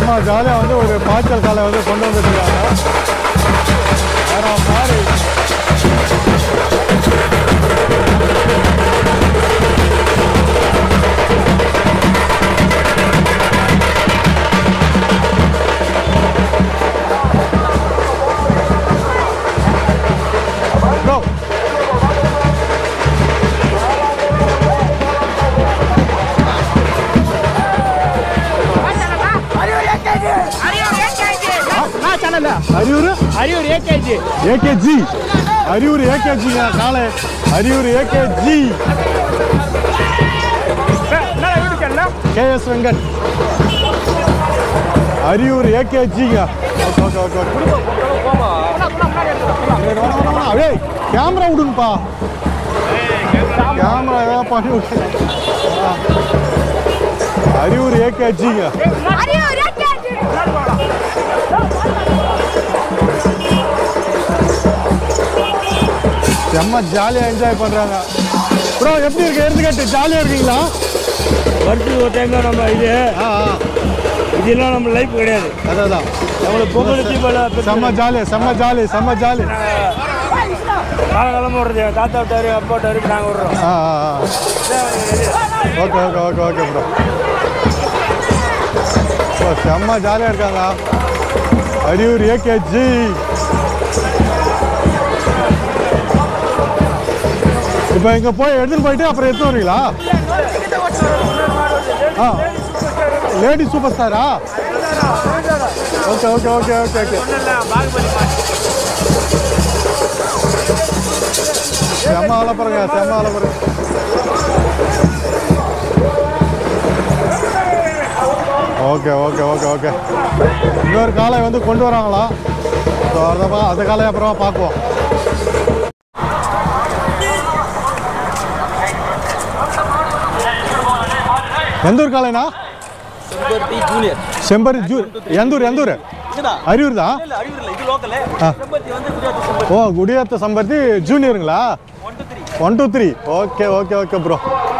செம்ம ஜாலியாக வந்து ஒரு பாய்ச்சல் காலை வந்து கொண்டு வந்துருக்காங்க வேற மாதிரி Bro. Ariyur Ariyur AKG AKG Ariyur ஏகேஜிங்க காலை அரியூர் ஏகேஜி என்ன வீடு கேள்ல கேஎஸ் வெங்கட் அரியூர் ஏகேஜிங்க ஓகே ஓகே ஓகே ஓகே சரி, வேணாம், வேணாம், வேணாம். ஏய் கேமரா விடுங்கப்பா கேமரா ஏதாவது பண்ணி விட்டு ஆ. அரியூர் ஏகேஜிங்க செம்ம ஜாலியாக என்ஜாய் பண்ணுறாங்க ப்ரோ எப்படி இருக்கு எடுத்துக்கிட்டு ஜாலியாக இருக்கீங்களா வருஷத்துக்கு ஒரு டைம் தான் நம்ம இது ஆ ஆ இதெல்லாம் நம்ம லைஃப் கிடையாது அதான் அதான் நம்மளுக்கு பொங்கல் தீபாவளி செம்ம ஜாலி செம்ம ஜாலி செம்ம ஜாலி காலகாலமாக விடுறது எங்கள் தாத்தா விட்டாரு அப்பா விட்டாரு இப்ப நாங்கள் விடுறோம் ஆ ஆ ஆ okay okay okay okay bro bro செம்ம ஜாலியாக இருக்காங்க அரியூர் ஏகேஜி இப்போ இங்கே போய் எடுத்துன்னு போயிட்டு அப்புறம் எடுத்து வரீங்களா ஆ லேடி சூப்பர் ஸ்டாரா okay okay okay okay okay செம்ம ஆள பாருங்க செம்ம ஆள பாருங்க ஓகே ஓகே ஓகே ஓகே இன்னொரு காலை வந்து கொண்டு வராங்களா ஸோ அதை அந்த காலையை அப்புறமா பார்க்குவோம் எந்த ஊர் காலைனா செம்பருத்தி ஜூனியர் செம்பரி ஜூ எந்த ஊர் எந்த ஊர் இதுதான் அரியூர் தான் இல்ல அறிவு இல்லை இது லோக்கல் ஆ. செம்பருத்தி வந்து குஜராத் செம்பருத்தி ஓ குடியாத்த சம்பர்த்தி ஜூனியருங்களா one two three one two three okay okay okay bro